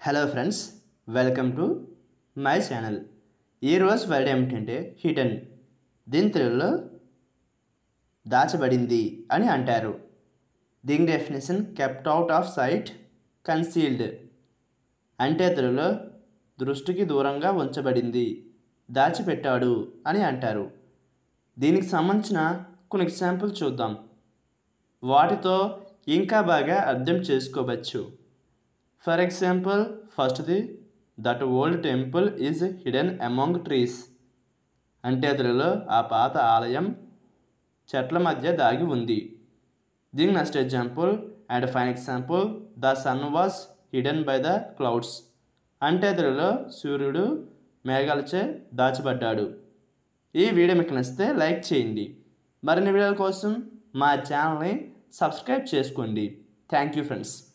hello friends welcome to my channel ఈరోజు word ఏమిటంటే hidden దీని తెలుగులో దాచబడింది అని అంటారు దీని definition kept out of sight concealed అంటే తెలుగులో దృష్టికి దూరంగా ఉంచబడింది దాచిపెట్టాడు అని అంటారు దీనికి సంబంధించిన కొన్ని ఎగ్జాంపుల్ చూద్దాం వాటితో ఇంకా బాగా అర్థం చేసుకోవచ్చు ఫర్ ఎగ్జాంపుల్ ఫస్ట్ది that old temple is hidden among trees అంటే అందులో ఆ పాత ఆలయం చెట్ల మధ్య దాగి ఉంది దీని next example and fine example the sun was hidden by the clouds అంటే అందులో సూర్యుడు మేఘాలచే దాచబడ్డాడు ఈ వీడియో మీకు నచ్చితే లైక్ చేయండి మరిన్ని వీడియోల కోసం మా ఛానల్ని సబ్స్క్రైబ్ చేసుకోండి థ్యాంక్ యూ ఫ్రెండ్స్